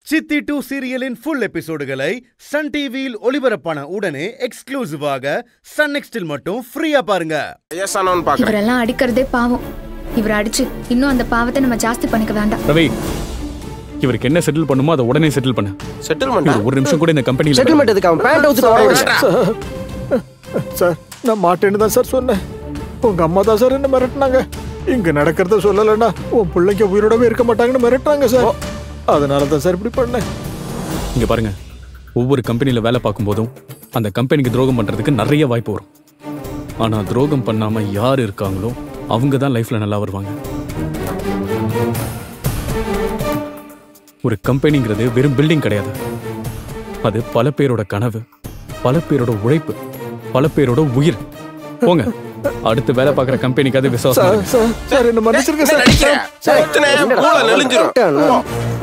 சித்தி டூ சீரியலின் ஃபுல் எபிசோடுகளை சன் டிவியில் ஒளிபரப்பான உடனே எக்ஸ்க்ளூசிவாக சன் நெக்ஸ்டில் மட்டும் ஃப்ரீயா பாருங்க வயசானவன் பாக்குறேன் இவரெல்லாம் அடிக்கிறதே பாவம் இவர் அடிச்சு இன்னும் அந்த பாவத்தை நம்ம ஜாஸ்தி பண்ணிக்க வேண்டாம் ரவி இவருக்கு என்ன செட்டில் பண்ணுமோ அதை உடனே செட்டில் பண்ணு செட்டில்மெண்ட் இவர் ஒரு நிமிஷம் கூட இந்த கம்பெனியில் செட்டில்மெண்ட் எதுக்கு அவன் பேண்ட் அவுத்து வர சார் நான் மாட்டேன்னு தான் சார் சொன்னேன் உங்க அம்மா தான் சார் என்ன மிரட்டினாங்க இங்க நடக்கிறத சொல்லலைன்னா உன் பிள்ளைங்க உயிரோடவே இருக்க மாட்டாங்கன்னு மிரட்டுறாங்க சார் அதனால தான் சார் இப்படி பண்ணேன் இங்க பாருங்க ஒவ்வொரு கம்பெனியில் வேலை பார்க்கும்போதும் அந்த கம்பெனிக்கு துரோகம் பண்றதுக்கு நிறைய வாய்ப்பு வரும் ஆனா துரோகம் பண்ணாம யார் இருக்காங்களோ அவங்க தான் லைஃப்ல நல்லா வருவாங்க ஒரு கம்பெனிங்கிறது வெறும் பில்டிங் கிடையாது அது பல பேரோட கனவு பல பேரோட உழைப்பு பல பேரோட உயிர் போங்க அடுத்து வேலை பார்க்குற கம்பெனிக்காவது விசுவாசம் சார் இருங்க. சார் சார் என்ன மன்னிச்சிருங்க சார் நடிக்கிறேன் எத்தனை மூளை நெளிஞ்சிரும்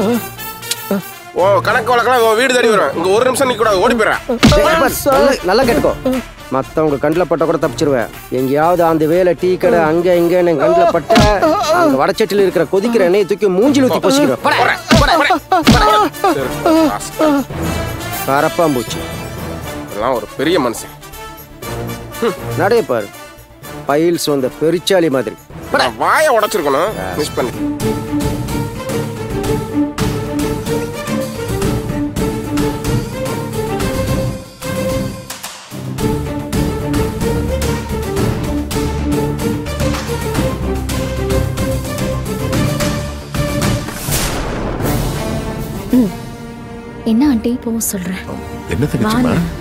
ஓ கணக்கு வழக்கெல்லாம் உன் வீடு தேடி வரும் இங்க ஒரு நிமிஷம் நிக்க கூடாது ஓடி போயிடுறேன் நல்லா- நல்லா கேட்டுக்கோ மத்தவங்க கண்ணில் பட்ட கூட தப்பிச்சிருவேன் எங்கேயாவது அந்த வேலை டீ கடை அங்க இங்க என் கண்ணில் பட்ட அந்த வடச்சட்டில இருக்கிற கொதிக்கிற எண்ணெயை தூக்கி மூஞ்சில் ஊத்தி பொசிக்கிறேன் கரப்பாம்பூச்சி இதெல்லாம் ஒரு பெரிய மனுஷன் நடைய பாரு பைல்ஸ் வந்த பெரிச்சாலி மாதிரி நான் வாயை உடைச்சிருக்கணும் மிஸ் பண்ணி என்ன ஆண்டி போ சொல்றேன் என்ன தங்கச்சிமா வாங்க.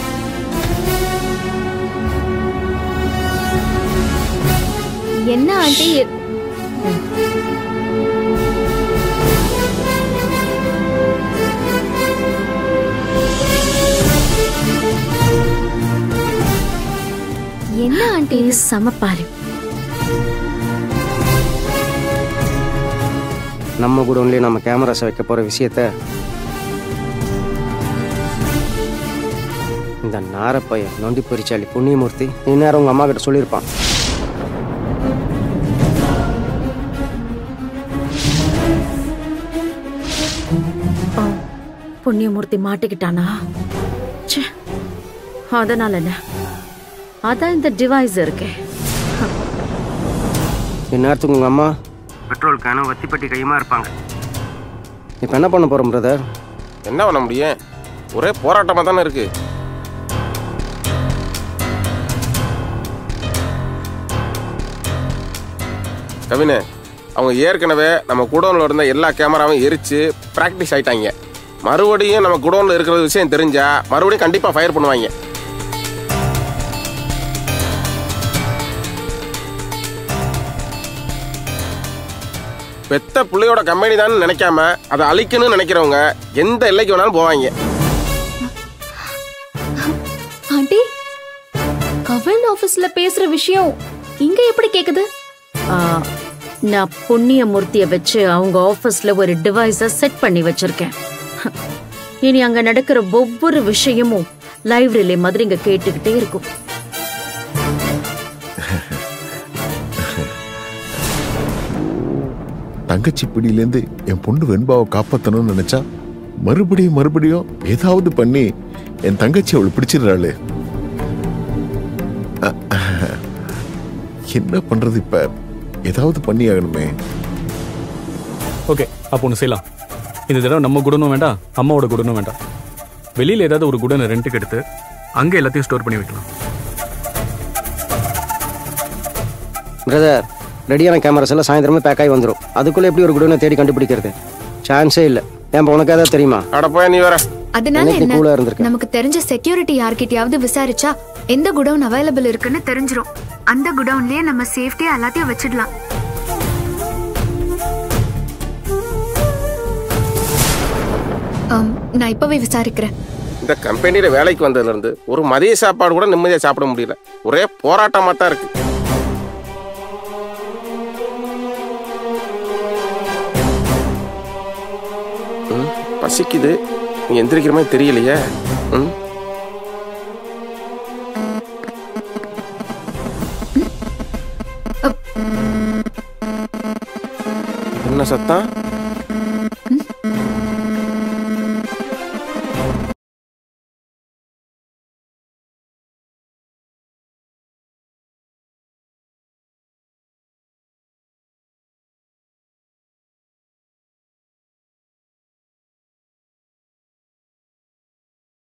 என்ன ஆண்டி என்ன ஆண்டி இது சமப்பாரு நம்ம குடோன்லயே நம்ம கேமராஸை வைக்க போற விஷயத்த இந்த நாரப்பையன் நொண்டி பெரிச்சாலி புண்ணியமூர்த்தி இந்நேரம் உங்க அம்மா கிட்ட சொல்லியிருப்பான் ஓ புண்ணியமூர்த்தி மாட்டிக்கிட்டானா ச்சே அதனால என்ன அதான் இந்த டிவைஸ் இருக்கே இந்நேரத்துக்கு உங்க அம்மா பெட்ரோல் கேனும் வத்திப்பட்டி கையுமா இருப்பாங்க இப்போ என்ன பண்ண போறோம் பிரதர் என்ன பண்ண முடியும் ஒரே போராட்டமா தானே இருக்கு கவினு அவங்க ஏற்கனவே நம்ம குடோன்ல இருந்த எல்லா கேமராவும் எரிச்சு பிராக்டிஸ் ஆயிட்டாங்க மறுபடியும் நம்ம குடோன்ல இருக்கிற விஷயம் தெரிஞ்சா மறுபடியும் கண்டிப்பா ஃபயர் பண்ணுவாங்க பெத்த பிள்ளையோட கம்பெனி தான் நினைக்காம அதை அழிக்கணும்னு நினைக்கிறவங்க எந்த எல்லைக்கு வேணாலும் போவாங்க ஆண்டி கவர்ன் ஆபீஸ்ல பேசுற விஷயம் இங்க எப்படி கேக்குது ஆ, நான் புண்ணியமூர்த்திய வச்சு அவங்க ஆபீஸ்ல ஒரு டிவைஸ செட் பண்ணி வச்சிருக்கேன் இனி அங்க நடக்கிற ஒவ்வொரு விஷயமும் லைவ் ரிலே மாதிரி இங்க கேட்டுக்கிட்டே இருக்கும் தங்கச்சி பிடியிலேருந்து என் பொண்ணு வெண்பாவை காப்பாத்தணும்னு நினைச்சா மறுபடியும் மறுபடியும் ஏதாவது பண்ணி என் தங்கச்சி அவளை பிடிச்சிடுறாளு அ- என்ன பண்றது இப்ப ஏதாவது பண்ணி ஆகணுமே ஓகே அப்போ ஒன்று செய்யலாம் இந்த தடவை நம்ம குடனும் வேண்டாம் அம்மாவோட குடனும் வேண்டாம் வெளியில் ஏதாவது ஒரு குடனை ரெண்ட்டுக்கு எடுத்து அங்கே எல்லாத்தையும் ஸ்டோர் பண்ணி வைக்கலாம் பிரதர் ரெடியான கேமராஸ் எல்லாம் சாயந்தரமே பேக் ஆகி வந்துடும் அதுக்குள்ள எப்படி ஒரு குடோனை தேடி கண்டுபிடிக்கிறது சான்ஸே இல்லை ஏன் உனக்கு ஏதாவது தெரியுமா அட போய் நீ வேற அதனால எனக்கு என்ன கூலா இருந்திருக்கேன். நமக்கு தெரிஞ்ச செக்யூரிட்டி யார்கிட்டயாவது விசாரிச்சா எந்த குடவுன் அவைலபிள் இருக்குன்னு தெரிஞ்சிரும் அந்த குடவுன்லயே நம்ம சேஃப்டியா எல்லாத்தையும் வச்சிடலாம் ஆம், நான் இப்பவே விசாரிக்கிறேன் இந்த கம்பெனியில வேலைக்கு வந்ததுல இருந்து ஒரு மதிய சாப்பாடு கூட நிம்மதியா சாப்பிட முடியல ஒரே போராட்டமா தான் இருக்கு ம், பசிக்குது நீ எந்திரிக்கிற மாதிரி தெரியலையே ம் என்ன சத்தம்